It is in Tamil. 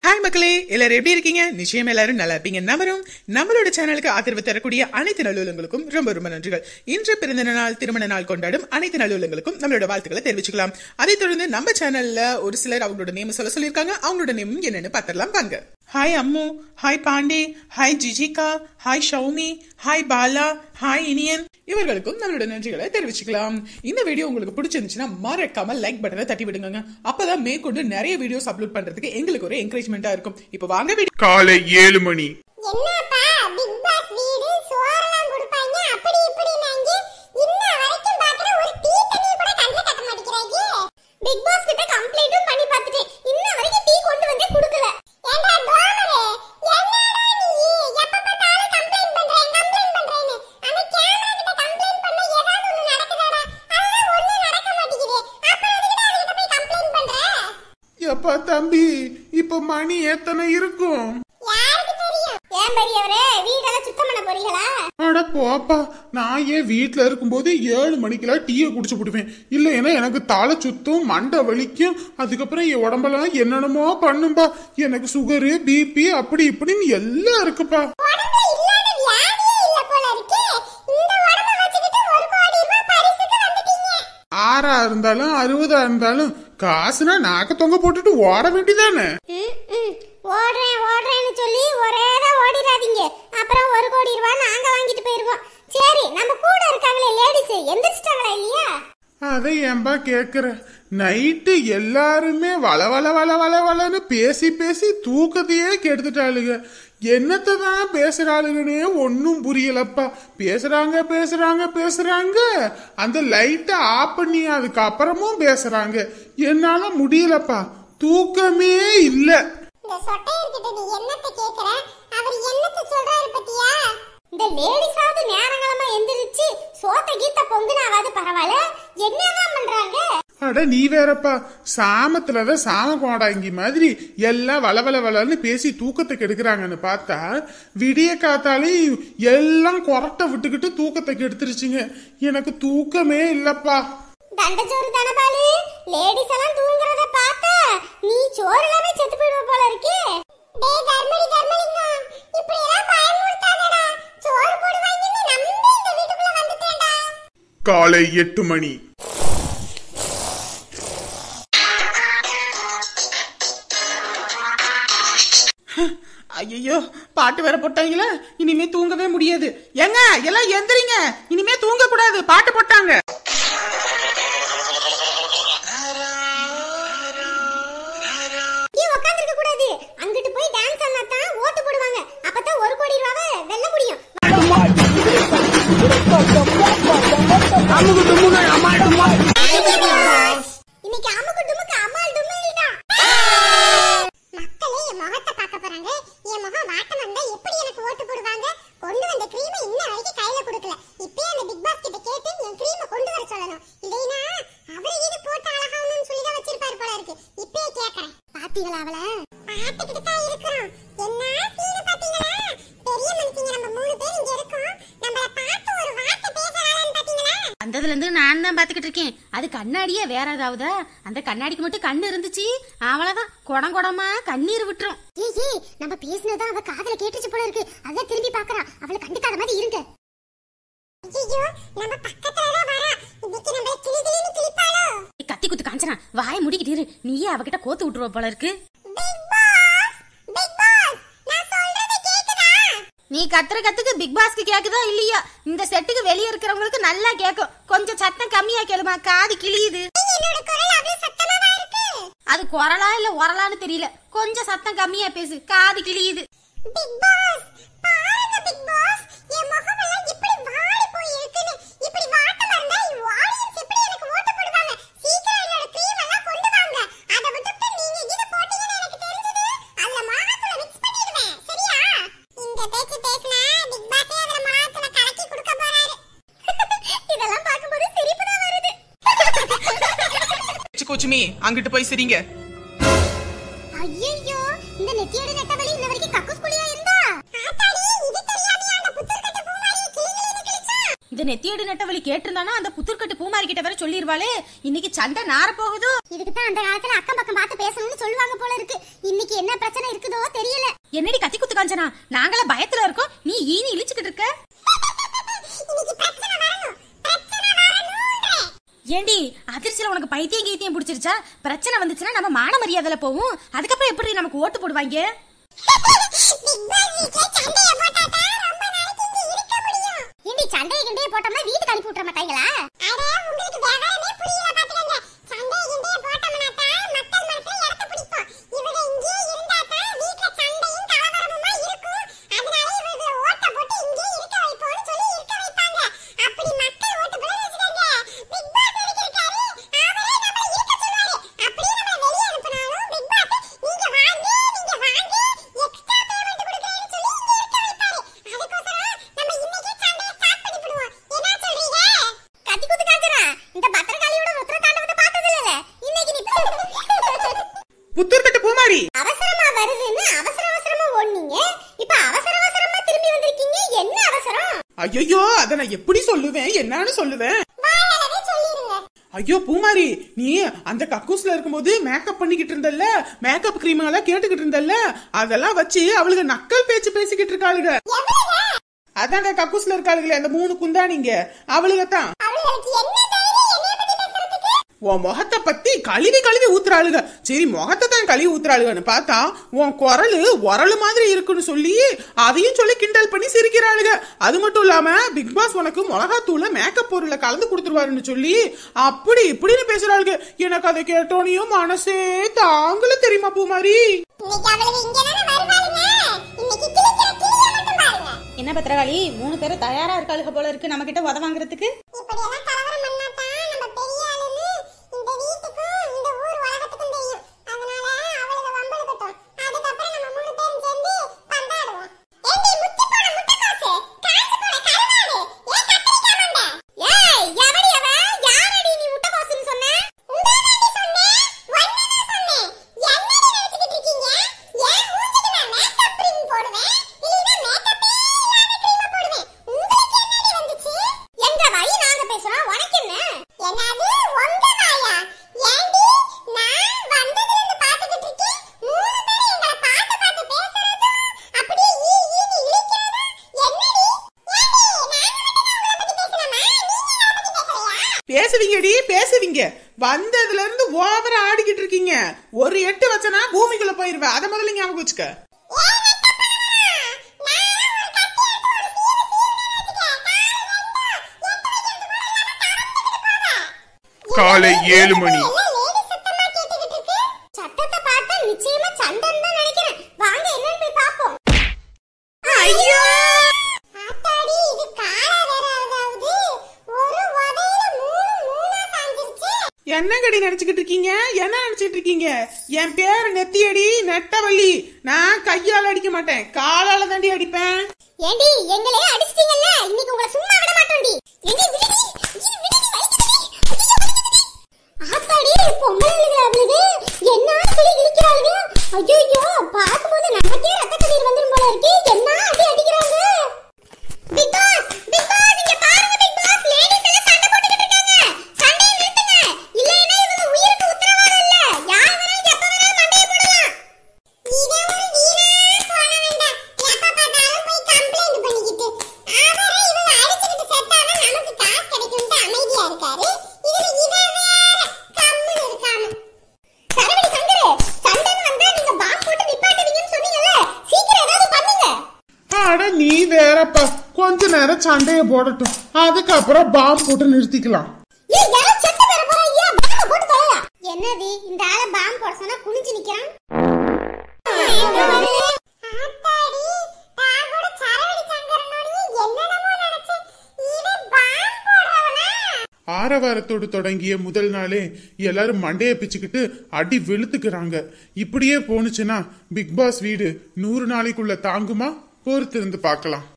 ஹாய் மக்களே எல்லாரும் எப்படி இருக்கீங்க நிச்சயம் எல்லாரும் நல்லா இருப்பீங்க நம்பரும் நம்மளோட சேனலுக்கு ஆதரவு தரக்கூடிய அனைத்து நல்லுள்ளங்களுக்கும் ரொம்ப ரொம்ப நன்றிகள் இன்று பிறந்த நாள் திருமண நாள் கொண்டாடும் அனைத்து நல்லுள்ளங்களுக்கும் நம்மளோட வாழ்த்துக்களை தெரிவிச்சுக்கலாம் அதைத் தொடர்ந்து நம்ம சேனல்ல ஒரு சிலர் அவங்களோட நேம் சொல்ல சொல்லியிருக்காங்க அவங்களோட நேம் என்னன்னு பார்த்துடலாம் வாங்க hi Ammu hi Pandey hi Jijika hi Shoumi hi Bala hi Iniyan இவர்களுக்கும் நம்மளோட நன்றிகளை தெரிவிச்சுக்கலாம் இந்த வீடியோ உங்களுக்கு பிடிச்சிருந்துச்சுன்னா மறக்காம லைக் பட்டனை தட்டி விடுங்க அப்பதான் மேற்கொண்டு நிறைய வீடியோஸ் அப்லோட் பண்றதுக்கு எங்களுக்கு ஒரு என்கரேஜ்மெண்டா இருக்கும் இப்போ வாங்க வீடியோ காலை ஏழு மணி என்னப்பா பிக் பாஸ் வீடு சோறெல்லாம் கொடுப்பாங்க அப்படி இப்படினாங்க இன்ன வரைக்கும் பாக்குற ஒரு டீ தண்ணி கூட கண்ணுல கட்ட மாட்டேங்கிறாங்க பிக் பாஸ் கிட்ட கம்ப்ளைண்டும் பண்ணி பார்த்துட்டேன் இன்ன வரைக்கும் டீ கொண்டு வந்து கொடுக்கல ஏண்டா டோமரே என்னடா நீ எப்ப பார்த்தாலும் கம்ப்ளைண்ட் பண்றேன் கம்ப்ளைண்ட் பண்றேன்னு அந்த கேமரா கிட்ட கம்ப்ளைண்ட் பண்ண ஏதாவது ஒண்ணு நடக்குதாடா அதெல்லாம் ஒண்ணும் நடக்க மாட்டேங்குது அப்புறம் எதுக்குடா அவகிட்ட போய் கம்ப்ளைண்ட் பண்ற எப்பா தம்பி இப்ப மணி எத்தனை இருக்கும் யாருக்கு தெரியும் ஏன் பெரியவரே வீடெல்லாம் சுத்தம் பண்ண போறீங்களா அட போப்பா நான் ஏன் வீட்ல இருக்கும்போது ஏழு மணிக்கெல்லாம் டீயை குடிச்சு விடுவேன் இல்லைன்னா எனக்கு தலை சுத்தும் மண்டை வலிக்கும் அதுக்கப்புறம் என் உடம்பெல்லாம் என்னென்னமோ பண்ணும்பா எனக்கு சுகரு பிபி அப்படி இப்படின்னு எல்லாம் இருக்குப்பா உடம்புல இல்லாத வியாதியே இல்ல போல இருக்கே இந்த உடம்ப வச்சுக்கிட்டு ஒரு கோடி ரூபாய் பரிசுக்கு வந்துட்டீங்க ஆறா இருந்தாலும் அறுபதா இருந்தாலும் காசுனா நாக்க தொங்க போட்டுட்டு ஓட வேண்டியதானே ஓடுறேன் ஓடுறேன்னு சொல்லி ஒரேதா ஓடிடாதீங்க அப்புறம் ஒரு கோடி ரூபாய் நாங்க வாங்கிட்டு போயிருவோம் சரி நம்ம கூட இருக்காங்களே லேடிஸ் எந்திரிச்சிட்டாங்களா இல்லையா அதை ஏன்பா கேக்குற நைட்டு எல்லாருமே வள வள வள வள வளன்னு பேசி பேசி தூக்கத்தையே கெடுத்துட்டாளுங்க என்னத்தை தான் பேசுறாளுங்கன்னே ஒன்னும் புரியலப்பா பேசுறாங்க பேசுறாங்க பேசுறாங்க அந்த லைட்டை ஆஃப் பண்ணி அதுக்கு அப்புறமும் பேசுறாங்க என்னால முடியலப்பா தூக்கமே இல்ல இந்த சொட்டையர்கிட்ட நீ என்னத்தை கேக்குற அவர் என்னத்தை சொல்றாரு பத்தியா இந்த லேடிஸாவது நேரங்களமா எந்திரிச்சு சோத்த கீத்த பொங்குனாவது பரவாயில்ல என்னதான் பண்றாங்க அட நீ வேறப்பா சாமத்துலதான் சாம கோடாங்கி மாதிரி எல்லாம் வளவள வளன்னு பேசி தூக்கத்தை கெடுக்கிறாங்கன்னு பார்த்தா விடிய காத்தாலே எல்லாம் கொரட்டை விட்டுக்கிட்டு தூக்கத்தை கெடுத்துருச்சுங்க எனக்கு தூக்கமே இல்லப்பா தண்டச்சோறு தனபாலு லேடிஸ் எல்லாம் தூங்குறத பார்த்தா நீ சோறு இல்லாம செத்து போயிடுவ போல இருக்கே டேய் தர்மடி தர்மலிங்கம் இப்படி எல்லாம் பயமுறுத்தாதடா சோறு போடுவாங்கன்னு நம்பி இந்த வீட்டுக்குள்ள வந்துட்டேன்டா காலை எட்டு மணி ஐயோ பாட்டு வேற போட்டாங்களா இனிமே தூங்கவே முடியாது ஏங்க எல்லாம் எந்திரிங்க இனிமே தூங்க கூடாது பாட்டு போட்டாங்க நீ உட்கார்ந்திருக்க கூடாது அங்கிட்டு போய் டான்ஸ் ஆனா தான் ஓட்டு போடுவாங்க அப்பதான் ஒரு கோடி ரூபாவை வெல்ல முடியும் இன்னைக்கு அமுக்கு டுமுக்கு அம்மாள் டும்மில் தான் மக்களே என் முகத்தை பார்க்க போறாங்க என் முகம் வாட்டம் வந்தா எப்படி எனக்கு ஓட்டு போடுவாங்க கொண்டு வந்த கிரீமை இன்ன வரைக்கும் கையில கொடுக்கல இப்பயே அந்த பிக் பாஸ் கிட்ட கேட்டு என் கிரீமை கொண்டு வர சொல்லணும் இல்லைனா அவர் இது போட்டு அழகாகணும்னு சொல்லி தான் வச்சிருப்பாரு போல இருக்கு இப்பயே கேக்குறேன் பாத்தீங்களா அவள பாத்துக்கிட்டு தான் இருக்கிறோம் என்ன சீன பாத்தீங்களா பெரிய மனுஷங்க நம்ம மூணு பேர் இங்க இருக்கோம் நம்மள பார்த்து ஒரு வார்த்தை பேசுறாளான்னு பாத்தீங்களா அந்ததுல இருந்து நான் தான் பாத்துக்கிட்டு இருக்கேன் அது கண்ணாடியே வேற ஏதாவதா அந்த கண்ணாடிக்கு மட்டும் கண்ணு இருந்துச்சு அவ்வளவுதான் குடம் குடமா கண்ணீர் விட்டுரும் ஏய் ஏய் நம்ம பேசினதான் அவ காதுல கேட்டுச்சு போல இருக்கு அத திரும்பி பாக்குறா அவளை கண்டுக்காத மாதிரி இருங்க ஐயோ நம்ம பக்கத்துல தான் வரா இன்னைக்கு நம்ம கிளி கிளின்னு கிளிப்பாளோ ஏய், கத்தி குத்து காஞ்சனா வாயை முடிக்கிட்டு இரு நீயே அவகிட்ட கோத்து விட்டுருவ போல இருக்கு பிக் பாஸ் பிக் பாஸ் நான் சொல்றது கேக்குதா நீ கத்துற கத்துக்கு பிக் பாஸ்க்கு கேக்குதா இல்லையா இந்த செட்டுக்கு வெளியே இருக்கிறவங்களுக்கு நல்லா கேக்கும் கொஞ்சம் சத்தம் கம்மியா கேளுமா காது கிழியுது என்னோட குரல் அவ்வளவு சத்தமாவா இருக்கு அது குரலா இல்ல உரலான்னு தெரியல கொஞ்சம் சத்தம் கம்மியா பேசு காது கிழியுது பிக் பாஸ் பாருங்க பிக் பாஸ் என் முகம் எல்லாம் இப்படி வாடி போய் இருக்குன்னு இப்படி வாட்டமா இருந்தா ஆடியன்ஸ் எப்படி எனக்கு ஓட்டு போடுவாங்க சீக்கிரம் என்னோட க்ரீம் எல்லாம் கொண்டு வாங்க அத விட்டுட்டு நீங்க இது போட்டீங்கன்னு எனக்கு தெரிஞ்சது அதுல மிளகாத்தூள மிக்ஸ் பண்ணிடுவேன் சரியா இந்த பேச்சு பேசினா பிக் பாஸே அதுல மிளகாத்தூள கலக்கி கொடுக்க போறாரு இதெல்லாம் பார்க்கும்போது சிரிப்பு தான் வருது கோச்சுமி அங்கிட்டு போய் சரிங்க ஐயோ இந்த நெத்தியோட நெட்டவழி இன்ன வரைக்கும் கக்கூஸ் குழியா இருந்தா ஆத்தாடி இது தெரியாமையா அந்த புத்தர்கட்ட பூமாரி கிளிகளின்னு கிழிச்சா இந்த நெத்தியடி நெட்டவழி கேட்டிருந்தானா அந்த புத்தூர்கட்டு பூமாரி கிட்ட வேற சொல்லிருவாளே இன்னைக்கு சண்டை நார போகுதோ இதுக்கு தான் அந்த காலத்துல அக்கம் பக்கம் பார்த்து பேசணும்னு சொல்லுவாங்க போல இருக்கு இன்னைக்கு என்ன பிரச்சனை இருக்குதோ தெரியல என்னடி கத்தி குத்து காஞ்சனா நாங்கள பயத்துல இருக்கோம் நீ ஈனி இழிச்சுக்கிட்டு இருக்க இன்னைக்கு பிரச்சனை வரணும் பிரச்சனை வரணும்ன்றேன் ஏண்டி அதிர்ச்சியில உனக்கு பைத்தியம் கீத்தியம் பிடிச்சிருச்சா பிரச்சனை வந்துச்சுன்னா நம்ம மான மரியாதையில போவோம் அதுக்கப்புறம் எப்படி நமக்கு ஓட்டு போடுவாங்க பிக் பாஸ் வீட்ல சண்டைய போட்டா தான் ரொம்ப நாளைக்கு இங்க இருக்க முடியும் ஏண்டி சண்டைய கிண்டைய போட்டோம்னா வீட்டுக்கு அனுப்பி விட்டுற மாட்டாங்களா அட உங்களுக்கு விவரமே புரியல பாத்துக்கங்க சண்டைய கிண்டைய போட்டோம்னா தான் மக்கள் மனசுல இடத்த பிடிப்போம் இவங்க இங்கே இருந்தா தான் வீட்ல சண்டையும் கலவரமுமா இருக்கும் அதனால இவங்க ஓட்ட போட்டு இங்கே இருக்க வைப்போம்னு சொல்லி இருக்க வைப்பாங்க அப்படி மக்கள் ஓட்டு போட வச்சுட்டாங்க பிக் பாஸ் இருக்காரு அவரே நம்மள இருக்க சொல்லுவாரு அப்படியே நம்ம வெளிய அனுப்புனாலும் பிக் பாஸ் நீங்க வாங்க நீங்க வாங்க எக்ஸ்ட்ரா பேமெண்ட் கொடுக்கறேன்னு சொல்லி இங்க இருக்க வைப்பாரு அதுக்கோசரம் நம்ம இன்னைக்கே சண்டைய ஸ்டார்ட் பண்ணி விடுவோம் என்ன சொல்றீங்க கத்தி குத்து காஞ்சனா இந்த பத்திரகாளியோட ருத்ர தாண்டவத்தை பார்த்தது இல்ல இன்னைக்கு நீ புத்தூர் கட்டு பூமாரி அவசரமா வருதுன்னு அவசர அவசரமா ஓடுனீங்க இப்ப அவசர அவசரமா திரும்பி வந்திருக்கீங்க என்ன அவசரம் ஐயோ அத நான் எப்படி சொல்லுவேன் என்னன்னு சொல்லுவேன் வாயாலவே சொல்லிருங்க ஐயோ பூமாரி நீ அந்த கக்கூஸ்ல இருக்கும்போது மேக்கப் பண்ணிக்கிட்டு இருந்தல்ல மேக்கப் கிரீம் எல்லாம் கேட்டுக்கிட்டு இருந்தல்ல அதெல்லாம் வச்சு அவளுக்கு நக்கல் பேச்சு பேசிக்கிட்டு இருக்காளுங்க எவ்வளவு அதாங்க கக்கூஸ்ல இருக்காளுங்களே அந்த மூணு குந்தானிங்க அவளுக தான் அவளுக்கு என்ன தைரியம் என்னைய பத்தி பேசுறதுக்கு உன் முகத்தை பத்தி கழுவி கழுவி ஊத்துறாளுங்க சரி முகத்தை தான் கழுவி ஊத்துறாளுகன்னு பார்த்தா உன் குரலு உரலு மாதிரி இருக்குன்னு சொல்லி அதையும் சொல்லி கிண்டல் பண்ணி சிரிக்கிறாளுங்க அது மட்டும் இல்லாம பிக் பாஸ் உனக்கு மிளகாத்தூள மேக்கப் பொருளை கலந்து கொடுத்துருவாருன்னு சொல்லி அப்படி இப்படின்னு பேசுறாளுங்க எனக்கு அதை கேட்டோனையும் மனசே தாங்கல தெரியுமா பூமாரி இன்னைக்கு அவளுக்கு இங்க தானே வருவாளுங்க இன்னைக்கு கிளிக்கிற கிளிய மட்டும் பாருங்க என்ன பத்திரகாளி மூணு பேரும் தயாரா இருக்காளுக போல இருக்கு நம்ம கிட்ட உத வாங்குறதுக்கு இப்படி எல்லாம் கலவரம் பண்ணா தான் நம்ம பெரிய ஆளுன்னு இந்த வீட்டுக்கும் இந்த ஊர் உலகத்துக்கும் தெரியும் அதனால அவளுக்கு வம்பளுக்கட்டும் அதுக்கப்புறம் நம்ம மூணு பேரும் சேர்ந்து பந்தாடுவோம் ஏண்டி முத்தி போன முட்டைக்கோசு காசு போன கருவாடு ஏன் கத்திரிக்காய் மண்டை ஏய் எவடி அவ யாரடி நீ முட்டைக்கோசுன்னு சொன்ன உங்களாண்டி சொன்னேன் ஒன்னதான் சொன்னேன் என்னடி நினைச்சிட்டு இருக்கீங்க ஏன் மூஞ்சிக்கு நான் மேக்கப் கிரீம் போடுவேன் இல்லைன்னா மேக்கப்பே இல்லாத கிரீம் போடுவேன் உங்களுக்கு என்னடி வந்துச்சு எங்க வழி நாங்க பேசுறோம் உனக்கு என்ன என்னது உங்க வாயா ஏண்டி நான் வந்ததுல இருந்து பாத்துக்கிட்டு இருக்கேன் மூணு பேரும் எங்களை பார்த்து பார்த்து பேசுறதும் அப்படியே ஈ ஈன்னு இழிக்கிறதும் என்னடி ஏண்டி நாங்க மட்டும் தான் உங்களை பத்தி பேசணுமா நீங்க எங்களை பத்தி பேசலையா பேசுவீங்கடி பேசுவீங்க வந்ததுல இருந்து ஓவரா ஆடிக்கிட்டு இருக்கீங்க ஒரு எட்டு வச்சனா பூமிக்குள்ள போயிருவேன் அதை முதல்ல ஞாபகம் வச்சுக்க காலை ஏழு மணி சத்தத்தை பார்த்தா நிச்சயமா சண்டன் தான் நினைக்கிறேன் வாங்க என்னன்னு போய் பாப்போம் ஐயோ ஆத்தாடி இது காலா வேற அதாவது ஒரு உதையில மூணு மூணா சாஞ்சிருச்சு என்னங்கடி நினைச்சுக்கிட்டு இருக்கீங்க என்ன நினைச்சிட்டு இருக்கீங்க என் பேர் நெத்தியடி நெட்டவள்ளி நான் கையால அடிக்க மாட்டேன் காலால தாண்டி அடிப்பேன் ஏண்டி எங்களே அடிச்சிட்டீங்கல்ல இன்னைக்கு உங்களை சும்மா விட மாட்டோம்டி ஏண்டி விடுடி இது விடுடி வலிக்குதுடி ஐயோ, வலிக்குதுடி. ஆத்தாடி பொம்பளைங்க அவளுக்கு என்ன சொல்லி இழுக்கிறாளுங்க ஐயோ பார்க்கும்போது நமக்கே ரத்த கண்ணீர் வந்துரும் போல இருக்கு என்ன அடி அடிக்கிறாங்க பிக் பாஸ் பிக் பாஸ் இங்க பாருங்க பிக் பாஸ் லேடிஸ் எல்லாம் சண்டை போட்டுக்கிட்டு இருக்காங்க சண்டையை நிறுத்துங்க இல்லைன்னா இவங்க உயிருக்கு உத்தரவாதம் இல்ல யார் வேணாலும் எப்ப வேணாலும் மண்டையை போடலாம் இவன் ஒரு வீணா போனவன்டா. எப்ப பார்த்தாலும் போய் complaint பண்ணிக்கிட்டு. அவரை இவங்க அடிச்சுக்கிட்டு செத்தாதான் நமக்கு காசு கிடைக்கும்ட்டு அமைதியா இருக்காரு. இதுல இவன் வேற கம்முனு இருக்காம. சரவடி சங்கரு, சண்டைன்னு வந்தா நீங்க bomb போட்டு நிப்பாட்டுவீங்கன்னு சொன்னீங்கல்ல? சீக்கிரம் ஏதாவது பண்ணுங்க. அட நீ வேறப்பா கொஞ்ச நேரம் சண்டைய போடட்டும் அதுக்கப்புறம் பாம் போட்டு நிறுத்திக்கலாம் ஏய், யாரோ செத்து போயிட போறா, ஏன் bomb அ போட்டு தொலையா? என்னது இந்த ஆள பாம்பு போட சொன்னா குனிஞ்சு நிக்கிறான் ஆத்தாடி நான் கூட சரவடி சங்கரனோடயே என்னென்னமோ நினைச்சேன் இவன் பாம்பு போடுறவனா ஆரவாரத்தோடு தொடங்கிய முதல் நாளே எல்லாரும் மண்டைய பிச்சுக்கிட்டு அடி வெளுத்துக்கிறாங்க இப்படியே போனுச்சுன்னா பிக் பாஸ் வீடு நூறு நாளைக்குள்ள தாங்குமா பொறுத்திருந்து பார்க்கலாம்